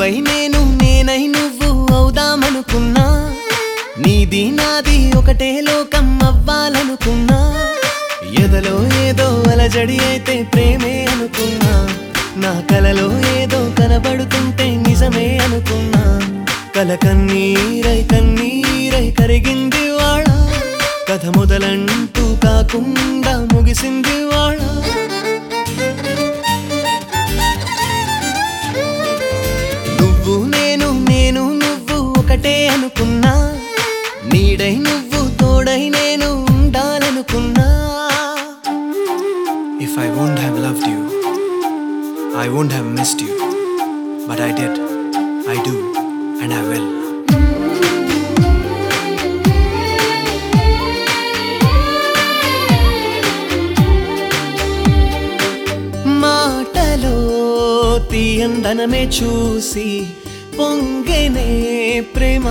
నువ్వై నేను నేనై నువ్వు అవుదామనుకున్నా నీది నాది ఒకటే లోకం అవ్వాలనుకున్నా ఎదలో ఏదో అలజడి అయితే ప్రేమే అనుకున్నా నా కలలో ఏదో కనబడుతుంటే నిజమే అనుకున్నా కల కన్నీరై కన్నీరై కరిగింది వాళ్ళ కథ మొదలంటూ కాకుండా ముగిసింది వాళ్ళ నువ్వు నేను నేను నువ్వు ఒకటే అనుకున్నా నీడై నువ్వు తోడై నేను ఉండాలనుకున్నా If I wouldn't have loved you, I wouldn't have missed you. But I did, I do, and I will. మాటలో తీయందనమే చూసి పొంగెనే ప్రేమ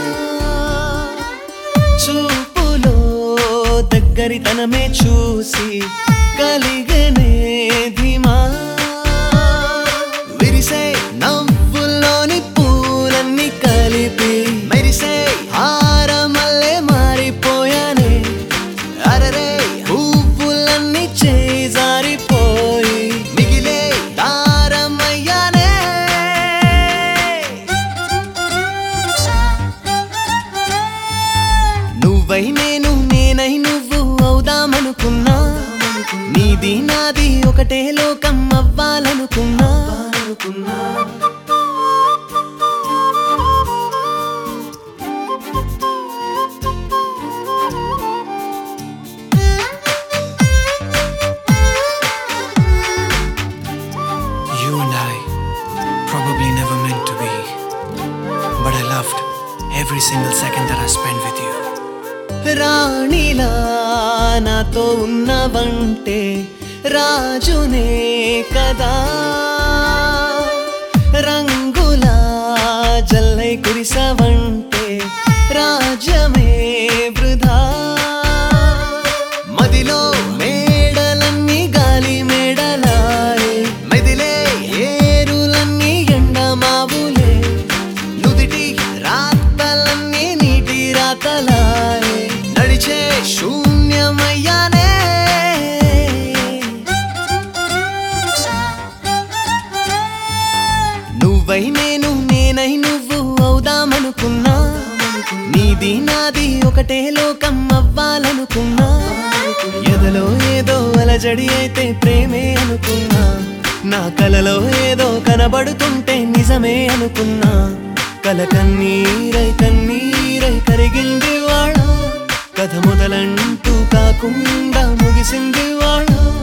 చూపులో దగ్గరితనమే చూసి కలిగనే ధీమా విరిసే నవ్వుల్లోని పూలన్నీ కలిపి మెరిసే హారమల్లే మారిపోయానే అరరే పువ్వులన్నీ చేజారిపోయి మిగిలే దారమయ్యానే నువ్వై నేను నేనై నువ్వు అవుదామనుకున్నా నీది నాది ఒకటే లోకం అవ్వాలనుకున్నా You and I probably never meant to be. But I loved every single second that I spent with you. రాణిలా నాతో ఉన్నవంటే రాజునే కదా రంగులా జల్లై కురిసవంటే రాజ్యమే వృధా మదిలో మేడలన్నీ గాలి మేడలాయే మెదిలే ఏరులన్నీ ఎండ మావులే నుదిటి రాతలన్నీ నీటి రాతలాయే నడిచే శూన్యమయ్యానే నువ్వై నేను నేనై నువ్వు అవుదామనుకున్నా నీది నాది ఒకటే లోకం అవ్వాలనుకున్నా ఎదలో ఏదో అలజడి అయితే ప్రేమే అనుకున్నా నా కలలో ఏదో కనబడుతుంటే నిజమే అనుకున్నా కల కన్నీరై కన్నీరై కరిగింది వాళ్ళ కథ మొదలంటూ కాకుండా ముగిసింది వాళ్ళ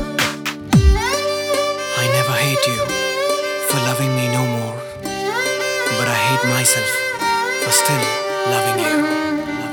I never hate you for loving me no more. But I hate myself for still loving you.